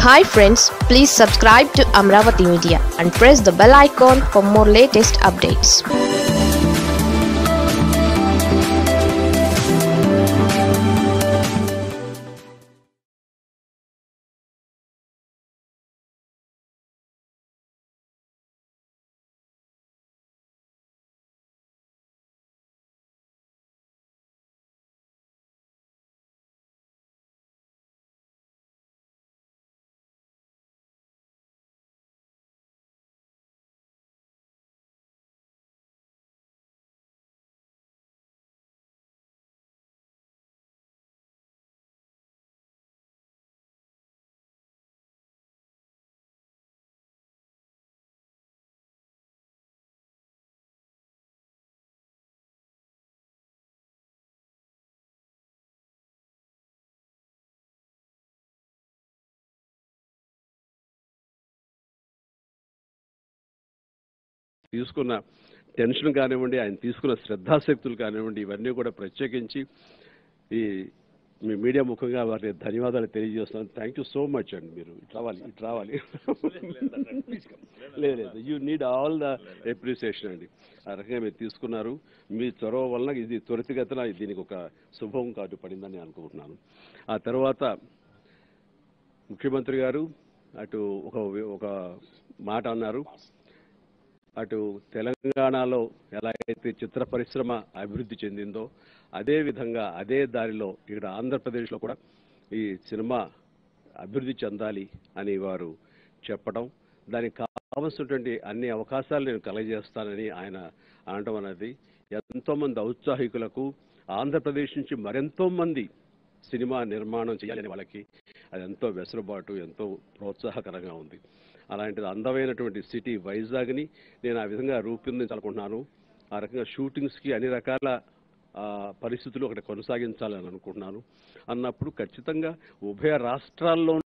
hi friends please subscribe to Amaravati media and press the bell icon for more latest updates తీసుకున్న tension కానివ్వండి ఆయన తీసుకున్న శ్రద్ధాశక్తులు కానివ్వండి ఇవన్నీ కూడా ప్రత్యేకించి ఈ మీ మీడియా ముఖంగా వారికి ధన్యవాదాలు తెలియజేస్తున్నాను థ్యాంక్ యూ సో మచ్ అండి మీరు ఇటు రావాలి ఇటు రావాలి లేదు లేదు you need all the appreciation అండి ఆ రకంగా మీరు తీసుకున్నారు మీ చొరవ వలన ఇది త్వరితగతిన దీనికి ఒక శుభం కార్డు పడిందని అనుకుంటున్నాను ఆ తర్వాత ముఖ్యమంత్రి గారు అటు ఒక ఒక మాట అన్నారు అటు తెలంగాణలో ఎలా అయితే చిత్ర పరిశ్రమ అభివృద్ధి చెందిందో అదే విధంగా అదే దారిలో ఇక్కడ ఆంధ్రప్రదేశ్లో కూడా ఈ సినిమా అభివృద్ధి చెందాలి అని వారు చెప్పడం దానికి కావలసినటువంటి అన్ని అవకాశాలు నేను కలగజేస్తానని ఆయన అనడం అనేది ఎంతోమంది ఔత్సాహికులకు ఆంధ్రప్రదేశ్ నుంచి మరెంతో మంది సినిమా నిర్మాణం చేయాలని వాళ్ళకి అది ఎంతో వెసులుబాటు ఎంతో ప్రోత్సాహకరంగా ఉంది అలాంటిది అందమైనటువంటి సిటీ వైజాగ్ని నేను ఆ విధంగా రూపొందించాలనుకుంటున్నాను ఆ రకంగా షూటింగ్స్కి అన్ని రకాల ఆ, పరిస్థితులు అక్కడ కొనసాగించాలని అనుకుంటున్నాను అన్నప్పుడు ఖచ్చితంగా ఉభయ రాష్ట్రాల్లో